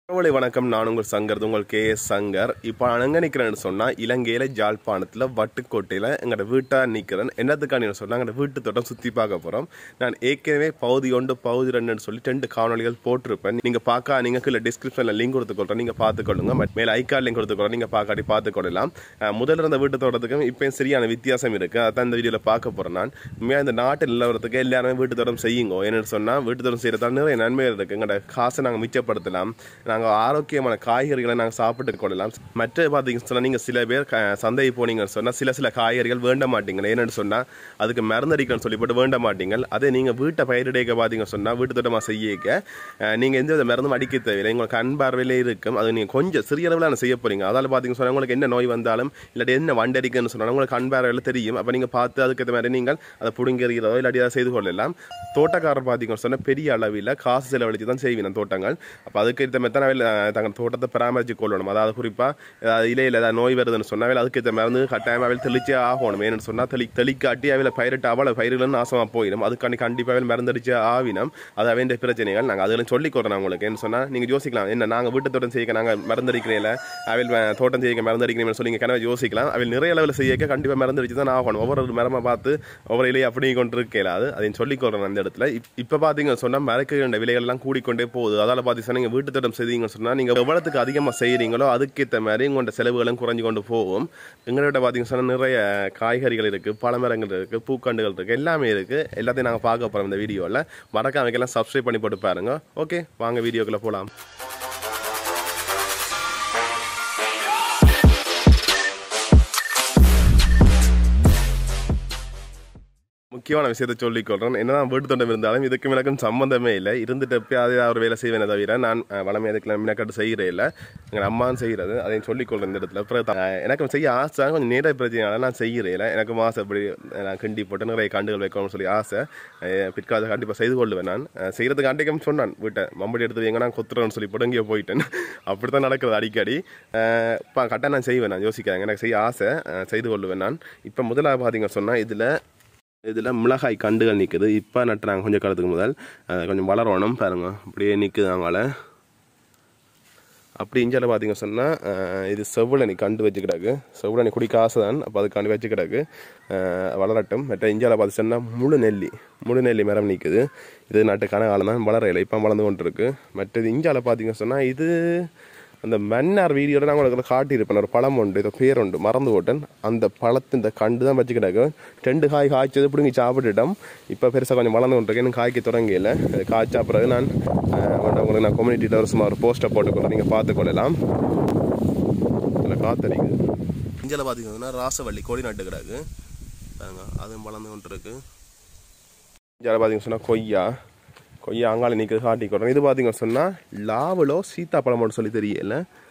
உறவுகளை வணக்கம் நான் உங்கள் சங்கர் உங்கள் கே எஸ் சங்கர் இப்போ நான் எங்கே நிற்கிறேன்னு சொன்னால் இலங்கையில் ஜாழ்ப்பாணத்தில் வட்டுக்கோட்டையில் எங்களோட வீட்டாக நிற்கிறேன் என்னத்துக்கான சொன்னால் எங்களோட வீட்டு தோட்டம் சுற்றி பார்க்க போகிறோம் நான் ஏற்கனவே பகுதி ஒன்று பகுதி ரெண்டுன்னு சொல்லி ரெண்டு காணொலிகள் போட்டிருப்பேன் நீங்கள் பார்க்க நீங்கள் கீழே டிஸ்கிரிப்ஷனில் லிங்க் கொடுத்துக்கொள்கிறேன் நீங்கள் பார்த்துக்கொள்ளுங்க மட் மேலே ஐக்கார்ட் லிங்க் கொடுத்துக்கொள்கிறேன் நீங்கள் பார்க்காட்டி பார்த்துக்கொள்ளலாம் அஹ் முதல்ல இருந்த வீட்டு தோட்டத்துக்கும் இப்போயும் சரியான வித்தியாசம் இருக்குது அதான் இந்த வீடியோவில் பார்க்க போகிறேன் நான் உண்மையாக இந்த நாட்டு நிலவரத்துக்கு எல்லாருமே வீட்டு தோட்டம் செய்யுங்க என்னன்னு சொன்னால் வீட்டு தோட்டம் செய்கிறதால நிறைய நன்மைகள் இருக்குது எங்களோட காசை நாங்கள் மிச்சப்படுத்தலாம் நாங்கள் ஆரோக்கியமான காய்கறிகளை நாங்கள் சாப்பிட்டு கொள்ளலாம் மற்ற பார்த்தீங்கன்னு சொன்னால் நீங்கள் சில பேர் க- சந்தைக்கு போனீங்கன்னு சொன்னால் சில சில காய்கறிகள் வேண்ட மாட்டீங்க ஏன்னு சொன்னால் அதுக்கு மருந்தடிக்கணும்னு சொல்லி போட்டு வேண்ட மாட்டீங்க அதே நீங்கள் வீட்டை பயிரிடைக்க பார்த்தீங்கன்னு சொன்னால் வீட்டு தோட்டமாக செய்யக்க நீங்கள் எந்த வித மருந்தும் அடிக்க தேவையில்லை உங்களுக்கு கண் பார்வையிலே இருக்கும் அது நீங்கள் கொஞ்சம் சிறிய அளவில் செய்ய போறீங்க அதால் பார்த்தீங்கன்னு சொன்னால் உங்களுக்கு என்ன நோய் வந்தாலும் இல்லாட்டி என்ன வண்டடிக்குன்னு சொன்னால் உங்களுக்கு கண் பார்வையில் தெரியும் அப்போ நீங்கள் பார்த்து அதுக்கேற்ற மாதிரி நீங்கள் அதை பிடுங்கிறதோ இல்லாட்டி அதை செய்து கொள்ளலாம் தோட்டக்காரர் பார்த்தீங்கன்னு சொன்னால் பெரிய அளவில் காசு செலவழித்து தான் செய்வேன் தோட்டங்கள் அப்போ அதுக்கு ஏற்ற மாதிரி தான் அவையில் தங்கள் தோட்டத்தை பராமரித்து கொள்ளணும் அதாவது குறிப்பாக இலையில் ஏதாவது நோய் வருதுன்னு சொன்னால் அதுக்கு ஏற்ற மருந்து கட்டாயமாக அவையில் தெளிச்சே ஆகணும் ஏன்னு சொன்னால் தெளி தெளிக்காட்டி அவையில் பயிரிட்டு அவளை பயிர்களும் நாசமாக போயிடும் அதுக்காண்டி கண்டிப்பாக அவையில் மருந்தடிச்சு ஆவினம் அது அவையின் பிரச்சனைகள் நாங்கள் அதில் சொல்லிக் கொடுறோம் உங்களுக்கு என்ன சொன்னால் நீங்கள் யோசிக்கலாம் என்ன நாங்கள் வீட்டு தோட்டம் செய்ய நாங்கள் மருந்தடிக்கிறீங்கள அவையில் வ- தோட்டம் செய்ய மருந்தடிக்கிறீங்கன்னு சொல்லி நீங்கள் கனவு யோசிக்கலாம் அவையில் நிறைய அளவில் செய்ய கண்டிப்பாக மருந்தடிச்சு தான் ஆகணும் ஒவ்வொரு ஒரு மரமாக பார்த்து ஒவ்வொரு இலையை அப்படி கொண்டு இருக்கல அது அதையும் சொல்லிக் கொடுறேன் அந்த இடத்துல இப் இப்போ பார்த்தீங்கன்னு சொன்னால் மரக்கிற விலைகள் எல்லாம் கூடிக்கொண்டே போகுது அதால் பார்த்தீங்கன்னா நீங்கள் வீட்டு தோட்டம் செய்தீங்கன்னு சொன்னால் நீங்கள் எவ்வளவுக்கு அதிகமாக செய்கிறீங்களோ அதுக்கேற்ற மாதிரி உங்களோட செலவுகளும் குறைஞ்சு கொண்டு போகும் எங்கள்கிட்ட பார்த்தீங்கன்னு சொன்னால் நிறைய காய்கறிகள் இருக்குது பழமரங்கள் இருக்குது பூக்கண்டுகள் இருக்குது எல்லாமே இருக்குது எல்லாத்தையும் நாங்கள் பார்க்க போகிறோம் இந்த வீடியோவில் மறக்காம எல்லாம் சப்ஸ்கிரைப் பண்ணி போட்டு பாருங்க ஓகே வாங்க வீடியோக்குள்ளே போகலாம் முக்கியமான விஷயத்தை சொல்லிக் கொள்றேன் என்னதான் வீட்டு தோட்டம் இருந்தாலும் இதுக்கும் எனக்கும் சம்மந்தமே இல்லை இருந்துட்டு எப்பயாவது ஏதாவது ஒரு வேலை செய்வேனே தவிர நான் அஹ், வளமை அதுக்கு மினக்கட்டு செய்கிறே இல்லை எங்கள் அம்மாவும் செய்கிறது அதையும் சொல்லிக் கொள்றேன் இந்த இடத்துல அப்புறம் த- அஹ், எனக்கும் செய்ய ஆசை கொஞ்சம் நேர பிரச்சனையால நான் செய்கிறே இல்லை எனக்கும் ஆசை இப்படி நான் கிண்டி போட்டு நிறைய கண்டுகள் வைக்கணும்னு சொல்லி ஆசை அஹ், பிற்காலத்தில் கண்டிப்பாக செய்து கொள்வேன் நான் அஹ், செய்யறதுக்கு அன்றைக்கும் சொன்னான் வீட்டை மம்படி எடுத்து வைங்க நான் கொத்துறேன்னு சொல்லி போட்டு இங்கேயோ போயிட்டேன் அப்படி தான் நடக்குது அடிக்கடி இப்போ கரெக்டாக நான் செய்வேன் நான் யோசிக்கிறேன் எனக்கு செய்ய ஆசை அஹ், செய்து கொள்வேன் நான் இப்போ முதலாக பார்த்தீங்க சொன்னால் இதில் இதில் மிளகாய் கண்டுகள் நிற்குது இப்போ நட்டுறாங்க கொஞ்சம் காலத்துக்கு முதல் அஹ் கொஞ்சம் வளரணும் பாருங்க அப்படியே நிற்குது அவங்கள அப்படி இஞ்சால பார்த்தீங்க சொன்னால் இது செவ்வழனி கண்டு வச்சு கிடக்கு செவ்வழனி குடிக்க ஆசை தான் அப்போ அதுக்காண்டி வச்சு கிடக்கு அஹ் வளரட்டும் மற்ற இஞ்சால பார்த்து சொன்னால் முழு நெல்லி முழு நெல்லி மரம் நிற்குது இது நட்டுக்கான காலம் தான் வளர இல்லை இப்போ வளர்ந்து கொண்டு இருக்கு மற்றது இஞ்சால பார்த்தீங்க சொன்னால் இது அந்த மன்னார் வீடியோட நான் உங்களுக்கு காட்டியிருப்பேன் ஒரு பழம் உண்டு இதோ பேர் உண்டு மறந்து போட்டேன் அந்த பழத்தின் இந்த கண்டு தான் வச்சு கிடக்கு ரெண்டு காய் காய்ச்சது பிடுங்கி சாப்பிட்டுட்டோம் இப்போ பெருசாக கொஞ்சம் வளர்ந்து கொண்டிருக்கு இன்னும் காய்க்க தொடங்கல அது காய்ச்சா பிறகு நான் அஹ், வந்து உங்களுக்கு நான் கம்யூனிட்டியில் ஒரு சும்மா ஒரு போஸ்ட்டை போட்டுக்கொள்ள நீங்கள் பார்த்துக்கொள்ளலாம் இதில் காத்தடிக்குது இஞ்சில் பார்த்தீங்கன்னா ராசவள்ளி கொடி நட்டு கிடக்கு பாருங்க அதுவும் வளர்ந்து கொண்டு இருக்கு இஞ்சில் பார்த்தீங்கன்னு சொன்னால் கொய்யா கொய்யா அங்கால நிற்கிறது காட்டி கொடுறேன் இது பார்த்தீங்கன்னு சொன்னால் லாவலோ சீத்தாப்பழமோன்னு சொல்லி தெரியல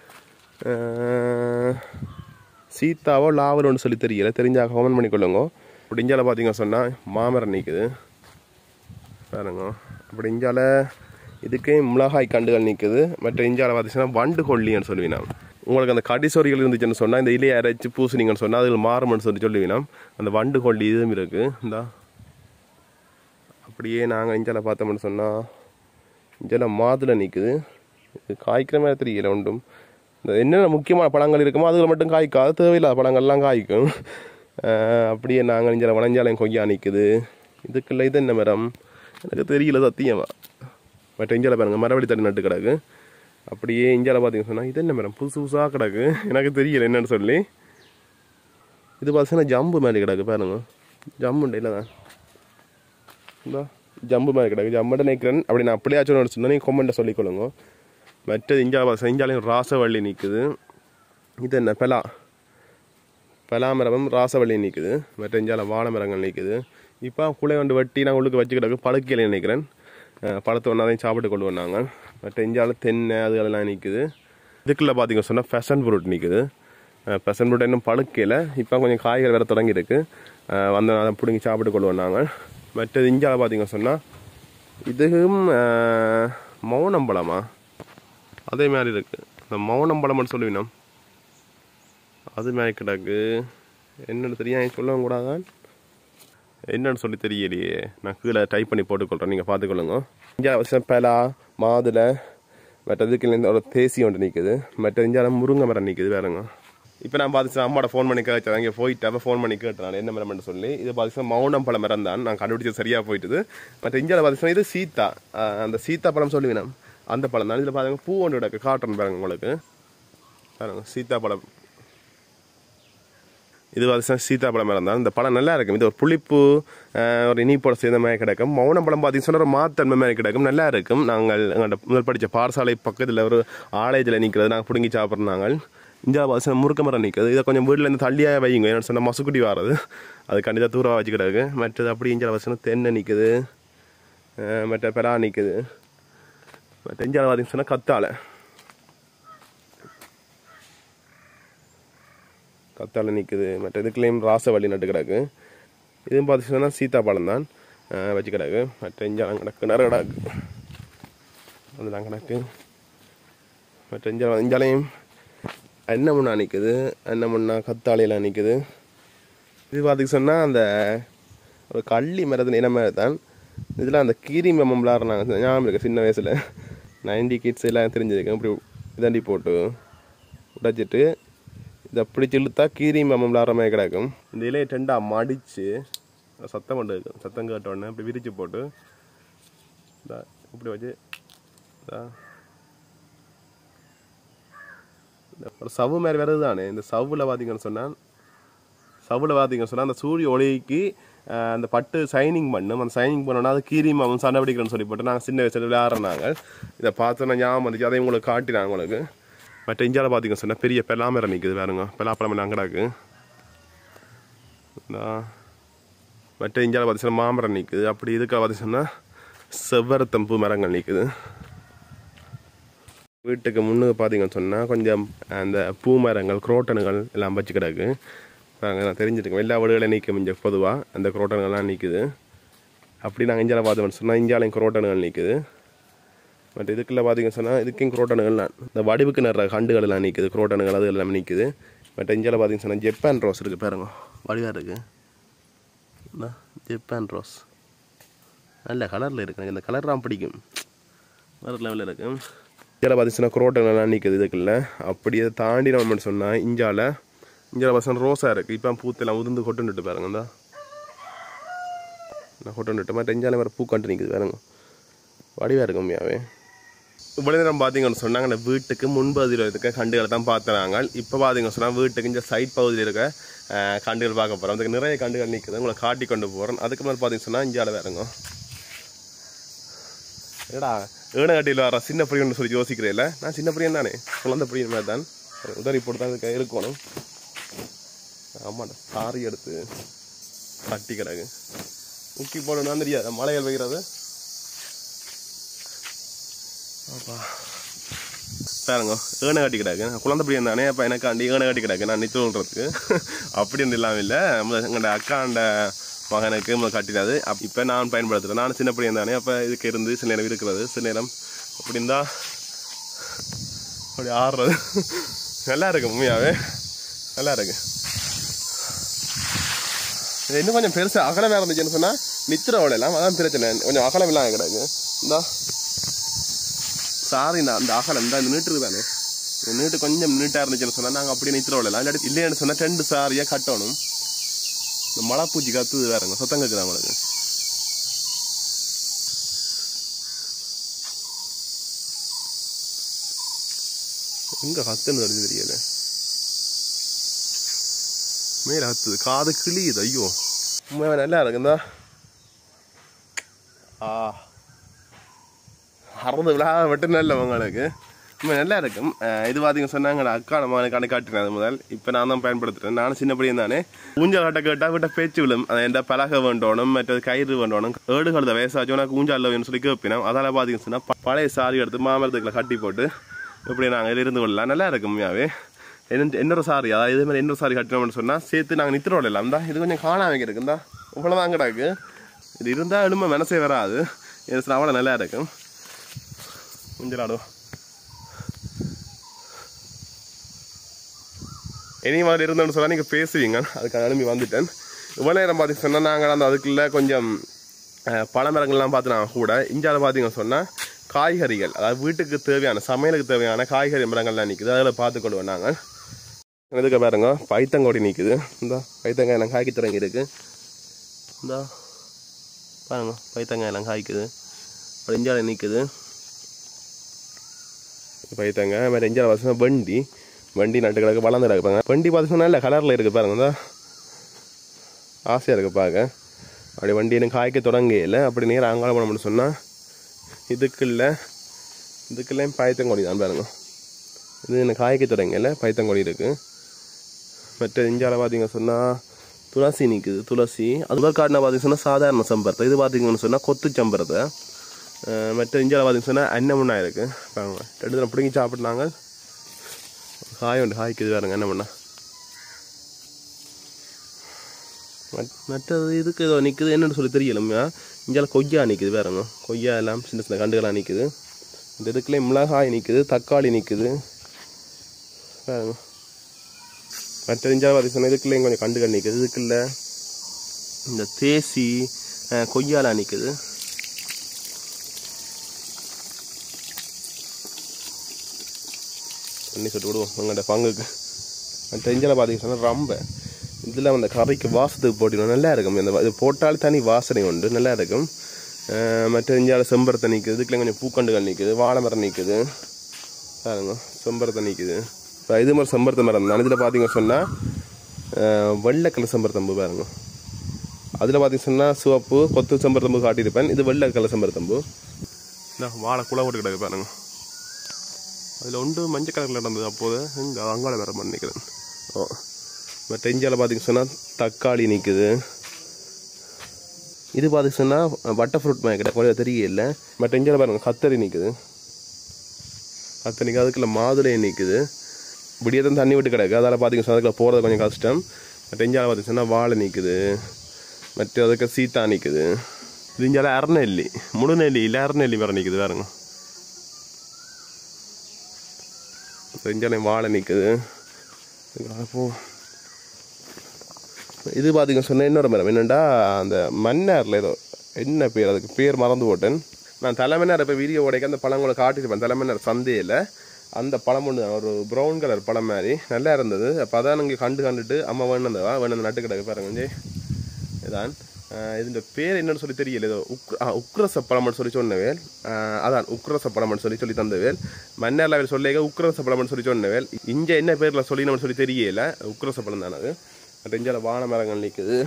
அஹ், சீத்தாவோ லாவலோன்னு சொல்லி தெரியல தெரிஞ்சா கமெண்ட் பண்ணிக்கொள்ளுங்க அப்படி இஞ்சால பார்த்தீங்கன்னு சொன்னால் மாமரம் நிற்குது பாருங்க அப்படி இஞ்சால இதுக்கே மிளகாய் கண்டுகள் நிற்குது மற்ற இஞ்சால பார்த்தீங்கன்னா வண்டு கொல்லின்னு சொல்லுவீனா உங்களுக்கு அந்த கடிசொரிகள் இருந்துச்சுன்னு சொன்னால் இந்த இலையை அரைச்சி பூசுனீங்கன்னு சொன்னால் அதில் மாறும்னு சொல்லி சொல்லுவீனா அந்த வண்டு கொல்லி இதுவும் இருக்குது இந்தா அப்படியே நாங்கள் இஞ்சால பார்த்தோம்னு சொன்னால் இஞ்சால மாதுளை நிற்குது இது காய்க்கிற மாதிரி தெரியல ஒன்றும் இந்த என்னென்ன முக்கியமான பழங்கள் இருக்குமோ அதுல மட்டும் காய்க்காது தேவையில்லாத பழங்கள்லாம் காய்க்கும் அஹ் அப்படியே நாங்கள் இஞ்சால வளைஞ்சாலையும் கொய்யா நிற்குது இதுக்குள்ள இது என்ன மரம் எனக்கு தெரியல சத்தியமா மற்ற இஞ்சால பாருங்க மரவள்ளி தண்ணி நட்டு கிடக்கு அப்படியே இஞ்சால பார்த்தீங்கன்னு சொன்னால் இது என்ன மரம் புதுசு புதுசாக கிடக்கு எனக்கு தெரியல என்னன்னு சொல்லி இது பார்த்தீங்கன்னா ஜம்பு மாதிரி கிடக்கு பாருங்க ஜம்புண்டு இல்லை தான் இந்தா ஜம்பு மாதிரி கிடக்கு ஜம்புட நிற்கிறேன் அப்படி நான் அப்படியாச்சும் சொன்னா நீங்கள் கொமெண்ட்டை சொல்லிக்கொள்ளுங்க மற்றது இஞ்சால செஞ்சாலையும் ராசவள்ளி நிற்குது இது என்ன பெலா பலாமரம் ராசவள்ளி நிற்குது மற்ற இஞ்சால வாழை மரங்கள் நிற்குது இப்போ குலை கொண்டு வெட்டி நான் உள்ளுக்கு வச்சு கிடக்கு பழுக்கையில நினைக்கிறேன் அஹ் பழத்தை ஒன்றாதையும் சாப்பிட்டு கொண்டு வந்தாங்க மற்ற இஞ்சால தென்னை அதுகளெல்லாம் நிற்குது இதுக்குள்ள பார்த்தீங்க சொன்னால் ஃபேஷன் ஃப்ரூட் நிற்குது ஃபேஷன் ஃப்ரூட் இன்னும் பழுக்கையில் இப்போ கொஞ்சம் காய்கள் வேறு தொடங்கியிருக்கு அஹ் வந்து அதை பிடுங்கி சாப்பிட்டு கொண்டு வந்தாங்க மற்றது இஞ்சால பார்த்தீங்க சொன்னால் இதுவும் அஹ், மௌனம்பழமா அதே மாதிரி இருக்கு இந்த மௌனம்பழம்னு சொல்லுவீனம் அது மாதிரி கிடக்கு என்னன்னு தெரியும் சொல்லவும் கூடாதான் என்னன்னு சொல்லி தெரியலையே நான் கீழே டைப் பண்ணி போட்டுக்கொள்கிறேன் நீங்கள் பார்த்துக்கொள்ளுங்க இங்கே பலா மாதுளை மற்றதுக்கு இந்த ஒரு தேசி ஒன்று நிற்குது மற்ற இஞ்சால முருங்கை மரம் நிற்குது வேறுங்க இப்போ நான் பார்த்துச்சு அம்மாவோட ஃபோன் பண்ணி கேட்டேன் அங்கே போயிட்டு அப்போ ஃபோன் பண்ணி கேட்டேன் நான் என்ன மரம்னு சொல்லி இது பார்த்துச்சுன்னா மௌனம் பழ மரம் தான் நான் கண்டுபிடிச்சது சரியாக போயிட்டுது மற்ற இஞ்சால பார்த்துச்சுன்னா இது சீத்தா ஆஹ் அந்த சீத்தா பழம் சொல்லுவேன் அந்த பழம் தான் இதில் பாருங்க பூ ஒன்று கிடக்கு காட்டுறேன் பாருங்க உங்களுக்கு பாருங்க சீத்தா பழம் இது வந்து சீதாப்பழம் மரம் தான் இந்த பழம் நல்லா இருக்கும் இது ஒரு புளிப்பு ஆஹ், ஒரு இனிப்போட சேர்ந்த மாதிரி கிடக்கும் மௌனம் பழம் பார்த்தீங்கன்னா சொன்னா ஒரு மாத்தன்மை மாதிரி கிடக்கும் நல்லா இருக்கும் நாங்கள் எங்கள்கிட்ட முதல் படித்த பாடசாலை பக்கத்தில் ஒரு ஆலயத்தில் நிற்கிறது நாங்கள் பிடுங்கி சாப்பிட்றோம் நாங்கள் இந்தியா பாசன முறுக்க மரம் நிற்குது இதை கொஞ்சம் வீட்டில் இருந்து தள்ளியாக வைங்க என்ன சொன்னால் மசுக்குட்டி வாரது அது கண்டிப்பாக தூரம் வச்சு கிடக்கு மற்றது அப்படி இந்தியா பாசன தென்னை நிற்குது ஆஹ், மற்ற பெரா நிற்குது மற்ற இந்தியாவில் பார்த்தீங்கன்னு சொன்னால் கத்தாழை கத்தாழை நிற்குது மற்ற இதுக்குள்ளேயும் ராசவள்ளி நட்டு கிடக்கு இதுவும் பார்த்துச்சுன்னா சீத்தாப்பழம் தான் அஹ், வச்சு கிடக்கு மற்ற இஞ்சாலம் கிடக்கு நிறைய கிடக்கு அதெல்லாம் கிடக்கு மற்ற இஞ்சாலம் இஞ்சாலையும் அன்னமுன்னா நிற்குது அன்னமுன்னா கத்தாழையெல்லாம் நிற்குது இது பார்த்துக்க சொன்னால் அந்த ஒரு கள்ளி மரத்தின் இன மாதிரி தான் இதில் அந்த கீரி மம்மம் விளாட்றாங்க ஞாபகம் இருக்கு சின்ன வயசில் நைன்டி கிட்ஸ் எல்லாம் தெரிஞ்சிருக்கேன் இப்படி இதாண்டி போட்டு உடைச்சிட்டு இதை பிடிச்சி இழுத்தா கீரி மம்மம் விளாட்ற மாதிரி கிடக்கும் இந்த இலையை டெண்டாக மடித்து சத்தம் கொண்டு இருக்கும் சத்தம் கேட்ட உடனே இப்படி விரிச்சு போட்டு இந்தா இப்படி வச்சு இந்தா இந்த ஒரு சவ்வு மாதிரி வருது தானே இந்த சவ்வில் பார்த்தீங்கன்னு சொன்னால் சவுல பார்த்தீங்கன்னு சொன்னால் அந்த சூரிய ஒளிக்கு அஹ், அந்த பட்டு சைனிங் பண்ணும் அந்த சைனிங் பண்ணோன்னா அது கீரி மாமன் சண்டை பிடிக்கிறேன்னு சொல்லி போட்டு நாங்கள் சின்ன வயசுல விளையாடுறாங்க இதை பார்த்தோன்னா ஞாபகம் வந்துச்சு அதை உங்களுக்கு காட்டினாங்க உங்களுக்கு மற்ற இந்தியாவில் பார்த்தீங்கன்னு சொன்னால் பெரிய பெலாமரம் நிற்குது வேறுங்க பெலாப்பழம் அங்கடாக்கு மற்ற இந்தியாவில் பார்த்தீங்கன்னா மாமரம் நிற்குது அப்படி இதுக்காக பார்த்தீங்கன்னா செவ்வரத்தம்பு மரங்கள் நிற்குது வீட்டுக்கு முன்னுக்கு பார்த்தீங்கன்னு சொன்னால் கொஞ்சம் அந்த பூ மரங்கள் குரோட்டனுகள் எல்லாம் வச்சு கிடக்கு பாருங்க நான் தெரிஞ்சிருக்கேன் எல்லா வீடுகளும் நிற்கும் இங்கே பொதுவாக அந்த குரோட்டனுகள்லாம் நிற்குது அப்படி நாங்கள் இந்தியாவில் பார்த்தோம்னு சொன்னால் இந்தியாவிலையும் குரோட்டனுகள் நிற்குது பட் இதுக்குள்ள பார்த்தீங்கன்னு சொன்னால் இதுக்கும் குரோட்டனுகள்லாம் இந்த வடிவுக்கு நிறைய கண்டுகள் எல்லாம் நிற்குது குரோட்டனுகள் அது எல்லாமே நிற்குது பட் இந்தியாவில் பார்த்தீங்கன்னு சொன்னால் ஜப்பான் ரோஸ் இருக்குது பாருங்க வடிவாக இருக்குது இந்தா, ஜப்பான் ரோஸ் நல்ல கலரில் இருக்கு எனக்கு இந்த கலர் தான் பிடிக்கும் வேறு லெவலில் இருக்கு இந்தியாவில் பார்த்தீங்கன்னா குரோட்டனெல்லாம் நிற்குது இதுக்குள்ள அப்படி இதை தாண்டி நம்ம சொன்னால் இந்தியாவில் இந்தியாவில் பார்த்தீங்கன்னா ரோஸாக இருக்குது இப்போ பூத்தெல்லாம் உதிர்ந்து கொட்டுன்னுட்டு பாருங்க இந்தா நான் கொட்டுன்னுட்டு மற்ற இந்தியாவில் வேறு பூக்காண்டு நிற்குது பாருங்க வடிவாக இருக்கும் உண்மையாவே இவ்வளோ நேரம் பார்த்தீங்கன்னு சொன்னாங்க அந்த வீட்டுக்கு முன்பகுதியில் இருக்க கண்டுகளை தான் பார்த்துறாங்க இப்போ பார்த்தீங்கன்னு சொன்னால் வீட்டுக்கு இந்த சைட் பகுதியில் இருக்க அஹ், கண்டுகள் பார்க்க போகிறோம் அதுக்கு நிறைய கண்டுகள் நிற்குது உங்களை காட்டி கொண்டு போகிறோம் அதுக்கு மேலே பார்த்தீங்கன்னு சொன்னால் இந்தியாவில் வேறுங்க ஏடா ஏனகட்டியில் வர சின்ன பிரியன்னு சொல்லி யோசிக்கிறேன் நான் சின்ன பிரியன் தானே குழந்தை பிரியன் மாதிரி தான் உதவி போட்டு தான் இருக்க இருக்கணும் ஆமாடா சாரி எடுத்து கட்டி கிடக்கு முக்கி போடணும்னு தெரியாது மலைகள் வைக்கிறது அப்பா பாருங்க ஏனை கட்டி கிடக்கு குழந்தை பிரியன் தானே அப்போ எனக்காண்டி ஏனை கட்டி கிடக்கு நான் நித்து சொல்கிறதுக்கு அப்படின்னு இல்லாமல் இல்லை எங்களோட அக்காண்ட மகனுக்கு முதல் கட்டினது அப் இப்போ நான் பயன்படுத்துகிறேன் நான் சின்ன பையன் தானே அப்போ இதுக்கு இருந்து சில நேரம் இருக்கிறது சில நேரம் அப்படி இருந்தா அப்படி ஆடுறது நல்லா இருக்கு உண்மையாவே நல்லா இருக்கு இது இன்னும் கொஞ்சம் பெருசு அகலம் இருந்துச்சுன்னு சொன்னால் நித்திர ஓடலாம் அதான் பிரச்சனை கொஞ்சம் அகலம் இல்லாம கிடக்கு இந்தா சாரி நான் அந்த அகலம் இந்த நீட்டு தானே இந்த நீட்டு கொஞ்சம் நீட்டாக இருந்துச்சுன்னு சொன்னால் நாங்கள் அப்படியே நித்திர ஓடலாம் இல்லாட்டி இல்லைன்னு சொன்னால் ரெண்டு சாரியாக கட்டணும் இந்த மலை பூச்சி கத்துது வேறங்க சத்தம் கேட்குது அவங்களுக்கு எங்க கத்துன்னு வருது தெரியல மேல கத்துது காது கிளியுது ஐயோ உண்மையாக நல்லா இருக்குந்தா ஆ அறுபது விழா மட்டும் நல்ல உங்களுக்கு உண்மை நல்லா இருக்கும் அஹ் இது பார்த்தீங்க சொன்னாங்க அக்கா நம்ம கணக்கு காட்டினேன் அது முதல் இப்போ நான் தான் பயன்படுத்துகிறேன் நானும் சின்ன பையன் தானே ஊஞ்சல் கட்ட கேட்டால் விட்ட பேச்சு விழும் அது எந்த பலகை வேண்டணும் மற்றது கயிறு வேண்டணும் ஏடு கழுத வயசாச்சும் எனக்கு ஊஞ்சல் வேணும்னு சொல்லி கேட்பினோம் அதால் பார்த்தீங்க சொன்னால் ப- பழைய சாரி எடுத்து மாமரத்துக்குள்ள கட்டி போட்டு இப்படி நாங்கள் இருந்து கொள்ளலாம் நல்லா இருக்கும் உண்மையாவே என்ன இன்னொரு சாரி அதாவது இதே மாதிரி இன்னொரு சாரி கட்டினோம்னு சொன்னால் சேர்த்து நாங்கள் நித்திர விடலாம் தான் இது கொஞ்சம் காணாம இருக்குந்தா இவ்வளோதான் கிடக்கு இது இருந்தால் எலும்பு மனசே வராது எனக்கு அவ்வளோ நல்லா இருக்கும் ஊஞ்சலாடுவோம் இனி மாதிரி இருந்தோம்னு சொன்னால் நீங்கள் பேசுவீங்க அதுக்கு எழுப்பி வந்துட்டேன் இவ்வளோ நேரம் பார்த்து சொன்னால் நாங்கள் அந்த அதுக்குள்ள கொஞ்சம் அஹ், பழமரங்கள்லாம் பார்த்து நாங்கள் கூட இந்தியாவில் பார்த்தீங்க சொன்னால் காய்கறிகள் அதாவது வீட்டுக்கு தேவையான சமையலுக்கு தேவையான காய்கறி மரங்கள்லாம் நிற்குது அதில் பார்த்து கொள்வோம் நாங்கள் இதுக்கு பாருங்க பைத்தங்கொடி நிற்குது இந்த பைத்தங்காய் எல்லாம் காய்க்க தொடங்கி இருக்கு இந்த பாருங்க பைத்தங்காய் எல்லாம் காய்க்குது அப்புறம் இஞ்சால நிற்குது பைத்தங்காய் வேறு இஞ்சால வசமாக வண்டி வண்டி நட்டு கிடக்கு வளர்ந்து கிடக்குப்பாங்க வண்டி பார்த்தீங்கன்னா இல்லை கலரில் இருக்குது பாருங்க இந்த ஆசையாக இருக்குது பார்க்க அப்படி வண்டி எனக்கு காய்க்க தொடங்கல அப்படி நேரம் அங்காள போனோம்னு சொன்னால் இதுக்குள்ள இதுக்குள்ள பாயத்தங்கொடி தான் பாருங்க இது எனக்கு காய்க்க தொடங்கல பைத்தங்கொடி இருக்குது மற்ற இஞ்சால பார்த்தீங்க சொன்னால் துளசி நிற்குது துளசி அது மாதிரி காட்டின பார்த்தீங்க சொன்னால் சாதாரண சம்பரத்தை இது பார்த்தீங்கன்னு சொன்னால் கொத்து சம்பரத்தை அஹ் மற்ற இஞ்சால பார்த்தீங்க சொன்னால் அன்னமுன்னா இருக்குது பாருங்க ரெண்டு தினம் பிடிங்கி சாப்பிட்னாங்க காய் உண்டு காய்க்குது பாருங்க என்ன பண்ணா மத்- மற்றது இதுக்கு ஏதோ நிற்குது என்னன்னு சொல்லி தெரியலம்மா இஞ்சால கொய்யா நிற்குது வேறங்க கொய்யா எல்லாம் சின்ன சின்ன கண்டுகளாக நிற்குது இந்த இதுக்குள்ளே மிளகாய் நிற்குது தக்காளி நிற்குது வேறங்க மற்ற இஞ்சால பார்த்தீங்கன்னா இதுக்குள்ளேயும் கொஞ்சம் கண்டுகள் நிற்குது இதுக்குள்ள இந்த தேசி அஹ், கொய்யாலாம் நிற்குது தண்ணி சொட்டு விடுவோம் உங்கள்கிட்ட பங்குக்கு மற்ற இஞ்சில் பார்த்தீங்கன்னா ரொம்ப இதில் அந்த கறிக்கு வாசத்துக்கு போட்டிடும் நல்லா இருக்கும் இந்த இது போட்டால் தனி வாசனை உண்டு நல்லா இருக்கும் அஹ் மற்ற இஞ்சால செம்பருத்தை நிற்குது இதுக்குள்ள கொஞ்சம் பூக்கண்டுகள் நிற்குது வாழை மரம் நிற்குது பாருங்க செம்பருத்தை நிற்குது இப்போ இது மாதிரி செம்பருத்த மரம் தான் இதில் பார்த்தீங்க சொன்னால் வெள்ளை கலர் செம்பருத்தம்பு பாருங்க அதில் பார்த்தீங்க சொன்னால் சிவப்பு கொத்து செம்பருத்தம்பு காட்டியிருப்பேன் இது வெள்ளை கலர் செம்பருத்தம்பு இந்த வாழை குலை போட்டு கிடக்கு பாருங்க அதில் ஒன்று மஞ்சள் கலரில் நடந்தது அப்போது இங்கே அங்காள வேற மாதிரி நிற்கிறேன் ஓ மற்ற இந்தியாவில் பார்த்தீங்க சொன்னால் தக்காளி நிற்குது இது பார்த்தீங்க சொன்னால் பட்டர் ஃப்ரூட் மேக்கிட்ட கொஞ்சம் தெரியல மற்ற இந்தியாவில் பாருங்க கத்தரி நிற்குது கத்தரி நிற்குது அதுக்குள்ள மாதுளை நிற்குது இப்படியே தான் தண்ணி விட்டு கிடக்கு அதால் பார்த்தீங்க சொன்னால் அதுக்குள்ள போகிறது கொஞ்சம் கஷ்டம் மற்ற இந்தியாவில் பார்த்தீங்க சொன்னால் வாழை நிற்குது மற்ற அதுக்கு சீத்தா நிற்குது இது இந்தியாவில் அறநெல்லி முழுநெல்லி இல்லை அறநெல்லி வேறு நிற்குது வேறுங்க செஞ்சாலையும் வாழை நிற்குது அப்போ இது பார்த்தீங்க சொன்ன இன்னொரு மரம் என்னென்னா அந்த மன்னாரில் ஏதோ என்ன பேர் அதுக்கு பேர் மறந்து போட்டேன் நான் தலைமன்னார் இப்போ வீடியோ உடைக்க அந்த பழங்களை காட்டியிருப்பேன் தலைமன்னார் சந்தையில் அந்த பழம் ஒன்று ஒரு ப்ரௌன் கலர் பழம் மாதிரி நல்லா இருந்தது அப்போ அதான் இங்கே கண்டு கண்டுட்டு அம்மா வேணுந்தவா வேணும் நட்டு கிடக்கு பாருங்க கொஞ்சம் இதான் ஆஹ் இதுன்ற பேர் என்னன்னு சொல்லி தெரியல ஏதோ உக்ர ஆ, உக்ரச பழம்னு சொல்லி சொன்னவேல் ஆஹ் அதான் உக்ரச பழம்னு சொல்லி சொல்லி தந்தவேல் மன்னர் அவர் சொல்லிக்க உக்ரச பழம்னு சொல்லி சொன்னவேல் இங்க என்ன பேர்ல சொல்லினோம்னு சொல்லி தெரியல உக்ரச பழம் தானே அது மற்ற இஞ்சால வாழை மரங்கள் நிற்குது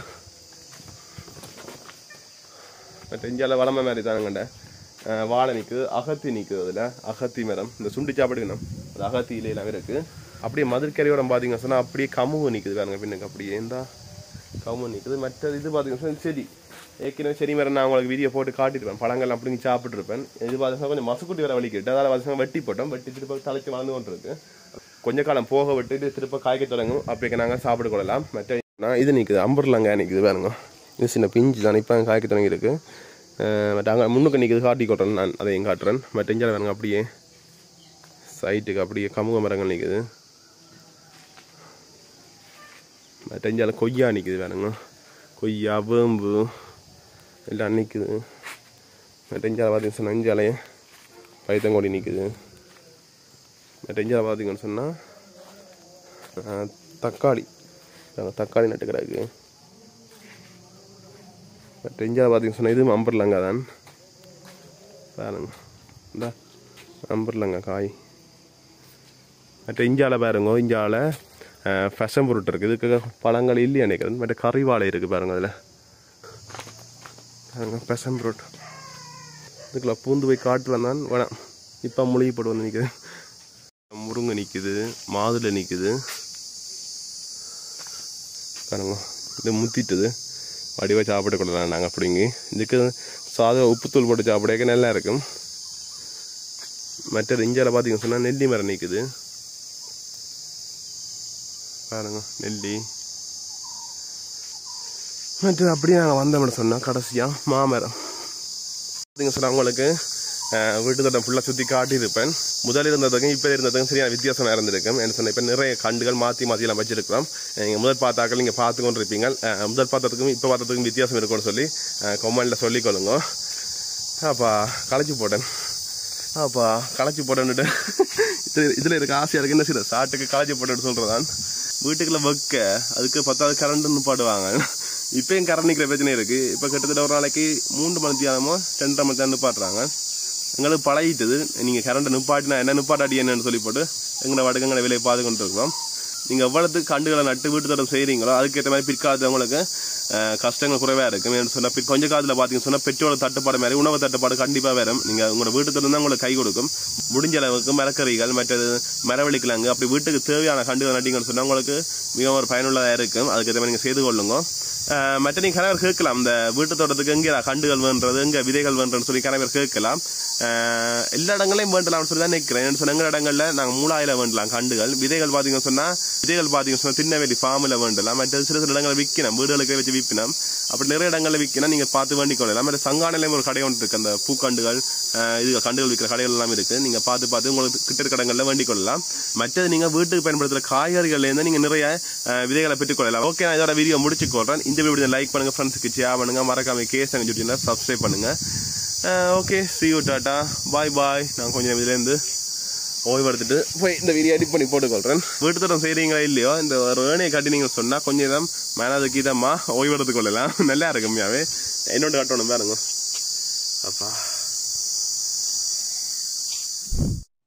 மற்ற இஞ்சால வளமை மாதிரி தானுங்கண்ட வாழை நிற்குது அகத்தி நிற்குது அதில் அகத்தி மரம் இந்த சுண்டி சாப்பிடுக்கணும் அது அகத்தி இலையெல்லாம் இருக்கு அப்படியே மதுர்கரையோரம் பார்த்தீங்க சொன்னால் அப்படியே கமுகு நிற்குது பாருங்க பின்னுக்கு அப்படியே இருந்தா கமுகு நிற்குது மற்றது இது பார்த்தீங்கன்னா சொன்னா செடி ஏற்கனவே செடி மரம் நான் உங்களுக்கு வீடியோ போட்டு காட்டியிருப்பேன் பழங்கள் அப்படிங்க சாப்பிட்ருப்பேன் இது பார்த்தீங்கன்னா கொஞ்சம் மசுக்குட்டி வர வலிக்கிட்டு அதில் பார்த்தீங்கன்னா வெட்டி போட்டோம் வெட்டி திருப்ப தலைச்சு வளர்ந்து கொண்டு இருக்கு கொஞ்ச காலம் போக விட்டு இது திருப்ப காய்க்க தொடங்கும் அப்படியே நாங்கள் சாப்பிட்டு கொள்ளலாம் மற்ற நான் இது நிற்குது அம்பர்லாங்காய் நிற்குது பாருங்க இது சின்ன பிஞ்சு தான் இப்போ காய்க்க தொடங்கி இருக்கு அஹ் மற்ற அங்கே முன்னுக்கு நிற்குது காட்டி கொட்டுறேன் நான் அதையும் காட்டுறேன் மற்ற இஞ்சால பாருங்க அப்படியே சைட்டுக்கு அப்படியே கமுக மரங்கள் நிற்குது மற்ற இஞ்சால கொய்யா நிற்குது பாருங்க கொய்யா வேம்பு எல்லாம் நிற்குது மற்ற இஞ்சால பார்த்தீங்கன்னு சொன்னால் இஞ்சாலையே பைத்தங்கொடி நிற்குது மற்ற இஞ்சால பார்த்தீங்கன்னு சொன்னால் தக்காளி அங்க தக்காளி நட்டு கிடக்கு மற்ற இஞ்சால பார்த்தீங்கன்னு சொன்னால் இது அம்பர்லங்கா தான் பாருங்க இந்த அம்பர்லங்கா காய் மற்ற இஞ்சால பாருங்க இஞ்சால ஃபெஷன் பொருட்டு இருக்குது இதுக்கு பழங்கள் இல்லையா நினைக்கிறேன் மற்ற கறிவாழை இருக்குது பாருங்க அதில் பாருங்க ஃபெஷன் பொருட் இதுக்குள்ள பூந்து போய் காட்டுல தான் வேணாம் இப்போ முழுகி போட்டு வந்து நிற்குது முருங்கை நிற்குது மாதுளை நிற்குது பாருங்க இது முத்திட்டுது வடிவாக சாப்பிட கொள்ளலாம் நாங்கள் அப்படிங்க இதுக்கு சாதா உப்புத்தூள் போட்டு சாப்பிடக்க நல்லா இருக்கும் மற்றது இஞ்சால பார்த்தீங்கன்னு சொன்னால் நெல்லி மரம் நிற்குது பாருங்க நெல்லி மற்றது அப்படியே நாங்கள் வந்தோம்னு சொன்னால் கடைசியாக மாமரம் பார்த்தீங்க சொன்னால் உங்களுக்கு அஹ், வீட்டு தோட்டம் ஃபுல்லாக சுற்றி காட்டியிருப்பேன் முதல் இருந்ததுக்கும் இப்போ இருந்ததுக்கும் சரியான வித்தியாசமாக இருந்திருக்கும் என்ன சொன்ன இப்போ நிறைய கண்டுகள் மாற்றி மாற்றிலாம் வச்சிருக்கிறோம் நீங்கள் முதல் பார்த்தாக்கள் நீங்கள் பார்த்து கொண்டு இருப்பீங்க அஹ், முதல் பார்த்ததுக்கும் இப்போ பார்த்ததுக்கும் வித்தியாசம் இருக்கும்னு சொல்லி கமெண்டில் சொல்லிக்கொள்ளுங்க அப்பா களைச்சி போட்டேன் அப்பா களைச்சி போட்டுட்டு இது இதில் இருக்க ஆசையாக இருக்கு என்ன செய்ய சாட்டுக்கு களைச்சி போட்டுட்டு சொல்கிறதான் வீட்டுக்குள்ள வைக்க அதுக்கு பத்தாவது கரண்ட் நிப்பாட்டுவாங்க இப்பயும் கரண்ட் நிற்கிற பிரச்சனை இருக்கு இப்போ கிட்டத்தட்ட ஒரு நாளைக்கு மூன்று மணி தியானமோ ரெண்டரை மணி தியானம் நிப்பாட்டுறாங்க எங்களுக்கு பழகிட்டது நீங்கள் கரண்ட்டை நிப்பாட்டினா என்ன நிப்பாட்டாடி என்னன்னு சொல்லி போட்டு எங்களை வடக்கு எங்களை விலையை பார்த்து கொண்டு இருக்கிறோம் நீங்கள் எவ்வளவுக்கு கண்டுகளை நட்டு வீட்டு தோட்டம் செய்கிறீங்களோ அதுக்கேற்ற மாதிரி பிற்காலத்து உங்களுக்கு அஹ், கஷ்டங்கள் குறைவாக இருக்கும் ஏன்னு சொன்னால் பிற் கொஞ்ச காலத்தில் பார்த்தீங்கன்னு சொன்னால் பெட்ரோல் தட்டுப்பாடு மாதிரி உணவு தட்டுப்பாடு கண்டிப்பாக வரும் நீங்கள் உங்களோட வீட்டு தோட்டம் தான் உங்களுக்கு கை கொடுக்கும் முடிஞ்ச அளவுக்கு மரக்கறிகள் மற்றது மரவள்ளிக்கிழங்கு அப்படி வீட்டுக்கு தேவையான கண்டுகள் நட்டிங்கன்னு சொன்னால் உங்களுக்கு மிகவும் ஒரு பயனுள்ளதாக இருக்கும் அதுக்கேற்ற மாதிரி நீங்கள் செய்து கொள்ளுங்க அஹ், மற்ற நீங்கள் கணவர் கேட்கலாம் இந்த வீட்டு தோட்டத்துக்கு எங்கே கண்டுகள் வேண்டது எங்கே விதைகள் வேண்டன்னு சொல்லி கணவர் கேட்கலாம் அஹ், எல்லா இடங்களையும் வேண்டலாம்னு சொல்லி தான் நிற்கிறேன் ஏன்னு சொன்ன எங்கள் இடங்கள்ல நாங்கள் மூலாயில வேண்டலாம் கண்டுகள் விதைகள் பார்த்தீங்கன்னு சொன்னால் விதைகள் பார்த்தீங்கன்னு சொன்னால் திண்ணவேலி ஃபார்மில் வேண்டலாம் மற்ற சில சில இடங்களில் விற்கணும் வீடுகளுக்கு வச்சு விற்பினோம் அப்படி நிறைய இடங்களில் விற்கணும் நீங்கள் பார்த்து வேண்டிக் கொள்ளலாம் மற்ற சங்கானிலையும் ஒரு கடை ஒன்று இருக்கு அந்த பூக்கண்டுகள் அஹ், இது கண்டுகள் விற்கிற கடைகள் எல்லாம் இருக்கு நீங்கள் பார்த்து பார்த்து உங்களுக்கு கிட்ட இருக்க இடங்களில் வேண்டிக் கொள்ளலாம் மற்றது நீங்கள் வீட்டுக்கு பயன்படுத்துகிற காய்கறிகள்லேருந்து நீங்கள் நிறைய அஹ், விதைகளை பெற்றுக்கொள்ளலாம் ஓகே நான் இதோட வீடியோ முடிச்சு கொள்றேன் இந்த வீடியோ லைக் பண்ணுங்க ஃப்ரெண்ட்ஸுக்கு ஷேர் பண்ணுங்க மறக்காம கேஸ் அங்கே சுட்டினா சப்ஸ்கிரைப் பண்ணுங்க okay see you tata bye bye நான் கொஞ்சம் இதுலேருந்து ஓய்வெடுத்துட்டு போய் இந்த வீடியோ எடிட் பண்ணி போட்டுக்கொள்றேன் வீட்டு தோட்டம் செய்றீங்களா இல்லையோ இந்த ஒரு ஏனையை கட்டி நீங்கள் சொன்னால் கொஞ்சம் இதம் மேனதுக்கு இதம்மா ஓய்வெடுத்து கொள்ளலாம் நல்லா இருக்கும்யாவே என்னோட கட்டணும் பாருங்க அப்பா